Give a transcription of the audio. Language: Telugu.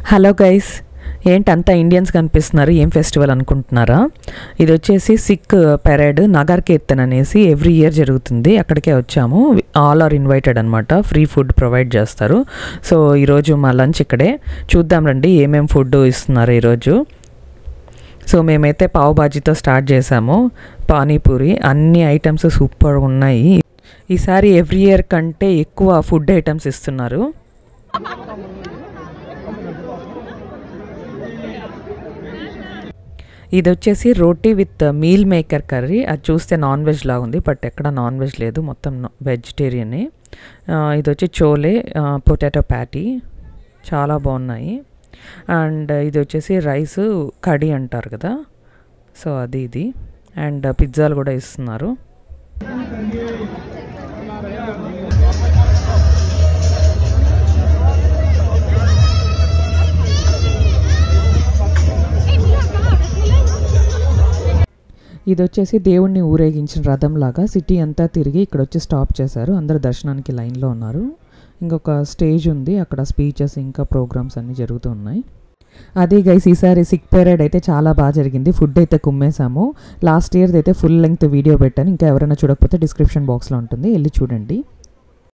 హలో గైస్ ఏంటి అంతా ఇండియన్స్ కనిపిస్తున్నారు ఏం ఫెస్టివల్ అనుకుంటున్నారా ఇది వచ్చేసి సిక్ పెరేడ్ నగర్ కీర్తన్ అనేసి ఎవ్రీ ఇయర్ జరుగుతుంది అక్కడికే వచ్చాము ఆల్ ఆర్ ఇన్వైటెడ్ అనమాట ఫ్రీ ఫుడ్ ప్రొవైడ్ చేస్తారు సో ఈరోజు మా లంచ్ ఇక్కడే చూద్దాం రండి ఏమేం ఫుడ్ ఇస్తున్నారు ఈరోజు సో మేమైతే పావు బాజీతో స్టార్ట్ చేసాము పానీపూరి అన్ని ఐటమ్స్ సూపర్ ఉన్నాయి ఈసారి ఎవ్రీ ఇయర్ కంటే ఎక్కువ ఫుడ్ ఐటమ్స్ ఇస్తున్నారు ఇది వచ్చేసి roti with meal maker curry అది చూస్తే నాన్ వెజ్ లాగా ఉంది బట్ ఎక్కడ నాన్ వెజ్ లేదు మొత్తం వెజిటేరియనే ఇది వచ్చి చోలే పొటాటో ప్యాటీ చాలా బాగున్నాయి అండ్ ఇది వచ్చేసి రైస్ కడి అంటారు కదా సో అది ఇది అండ్ పిజ్జాలు కూడా ఇస్తున్నారు ఇది వచ్చేసి దేవుణ్ణి ఊరేగించిన రథం లాగా సిటీ అంతా తిరిగి ఇక్కడ వచ్చి స్టాప్ చేశారు అందరు దర్శనానికి లైన్లో ఉన్నారు ఇంకొక స్టేజ్ ఉంది అక్కడ స్పీచెస్ ఇంకా ప్రోగ్రామ్స్ అన్నీ జరుగుతూ ఉన్నాయి అదే గైస్ ఈసారి సిక్ పీరియడ్ అయితే చాలా బాగా జరిగింది ఫుడ్ అయితే కుమ్మేశాము లాస్ట్ ఇయర్ అయితే ఫుల్ లెంగ్త్ వీడియో పెట్టాను ఇంకా ఎవరైనా చూడకపోతే డిస్క్రిప్షన్ బాక్స్లో ఉంటుంది వెళ్ళి చూడండి